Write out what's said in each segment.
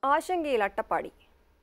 ആശങ്കയിൽ അട്ടപ്പാടി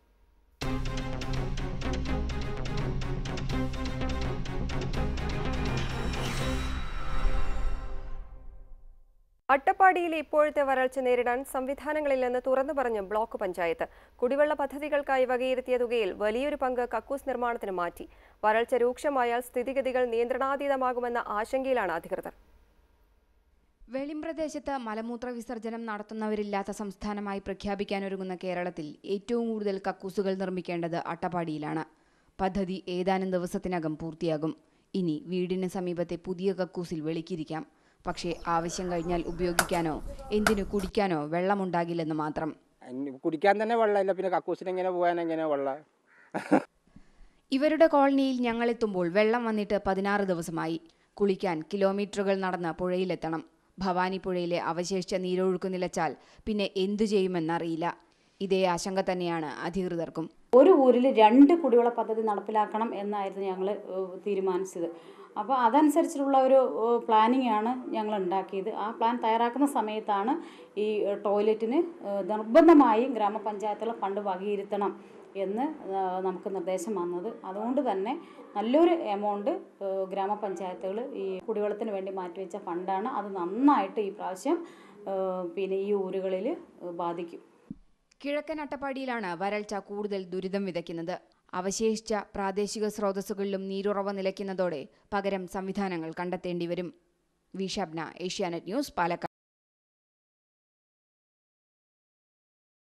അട്ടപ്പാടിയിലെ ഇപ്പോഴത്തെ വരൾച്ച നേരിടാൻ സംവിധാനങ്ങളില്ലെന്ന് തുറന്നു പറഞ്ഞ് ബ്ലോക്ക് പഞ്ചായത്ത് കുടിവെള്ള പദ്ധതികൾക്കായി വകയിരുത്തിയ തുകയിൽ വലിയൊരു പങ്ക് കക്കൂസ് നിർമ്മാണത്തിന് മാറ്റി വരൾച്ച രൂക്ഷമായാൽ സ്ഥിതിഗതികൾ നിയന്ത്രണാതീതമാകുമെന്ന ആശങ്കയിലാണ് അധികൃതർ വെളിമ്പ്രദേശത്ത് മലമൂത്ര വിസർജനം നടത്തുന്നവരില്ലാത്ത സംസ്ഥാനമായി പ്രഖ്യാപിക്കാനൊരുങ്ങുന്ന കേരളത്തിൽ ഏറ്റവും കൂടുതൽ കക്കൂസുകൾ നിർമ്മിക്കേണ്ടത് അട്ടപ്പാടിയിലാണ് പദ്ധതി ഏതാനും ദിവസത്തിനകം പൂർത്തിയാകും ഇനി വീടിന് സമീപത്തെ പുതിയ കക്കൂസിൽ വെളിക്കിരിക്കാം പക്ഷേ ആവശ്യം കഴിഞ്ഞാൽ ഉപയോഗിക്കാനോ എന്തിനു കുടിക്കാനോ വെള്ളമുണ്ടാകില്ലെന്ന് മാത്രം ഇനി കുടിക്കാൻ തന്നെ വെള്ളമില്ല പിന്നെ കക്കൂസിന് എങ്ങനെ പോകാൻ എങ്ങനെ വെള്ളം ഇവരുടെ കോളനിയിൽ ഞങ്ങളെത്തുമ്പോൾ വെള്ളം വന്നിട്ട് പതിനാറ് ദിവസമായി കുളിക്കാൻ കിലോമീറ്ററുകൾ നടന്ന് പുഴയിലെത്തണം ഭവാനി പുഴയിലെ അവശേഷിച്ച നീരൊഴുക്ക് നിലച്ചാൽ പിന്നെ എന്തു ചെയ്യുമെന്നറിയില്ല ഇതേ ആശങ്ക തന്നെയാണ് അധികൃതർക്കും ഒരു ഊരിൽ രണ്ട് കുടിവെള്ള പദ്ധതി നടപ്പിലാക്കണം എന്നായിരുന്നു ഞങ്ങൾ തീരുമാനിച്ചത് അപ്പോൾ അതനുസരിച്ചിട്ടുള്ള ഒരു പ്ലാനിങ് ആണ് ഞങ്ങൾ ഉണ്ടാക്കിയത് ആ പ്ലാൻ തയ്യാറാക്കുന്ന സമയത്താണ് ഈ ഏഹ്, ടോയ്ലറ്റിന് ഏഹ്, നിർബന്ധമായും ഗ്രാമപഞ്ചായത്തുകൾ ഫണ്ട് വകയിരുത്തണം എന്ന് ഏഹ്, നമുക്ക് നിർദ്ദേശം വന്നത് അതുകൊണ്ട് തന്നെ നല്ലൊരു എമൗണ്ട് ഗ്രാമപഞ്ചായത്തുകൾ ഈ കുടിവെള്ളത്തിന് വേണ്ടി മാറ്റിവെച്ച ഫണ്ടാണ് അത് നന്നായിട്ട് ഈ പ്രാവശ്യം ഏഹ്, പിന്നെ ഈ ഊരുകളിൽ ബാധിക്കും കിഴക്കൻ അട്ടപ്പാടിയിലാണ് വരൾച്ച കൂടുതൽ ദുരിതം വിതയ്ക്കുന്നത് അവശേഷിച്ച പ്രാദേശിക സ്രോതസ്സുകളിലും നീരുറവ നിലയ്ക്കുന്നതോടെ പകരം സംവിധാനങ്ങൾ കണ്ടെത്തേണ്ടി വരും വി ഷബ്ന ഏഷ്യാനെറ്റ് ന്യൂസ് പാലക്കാട്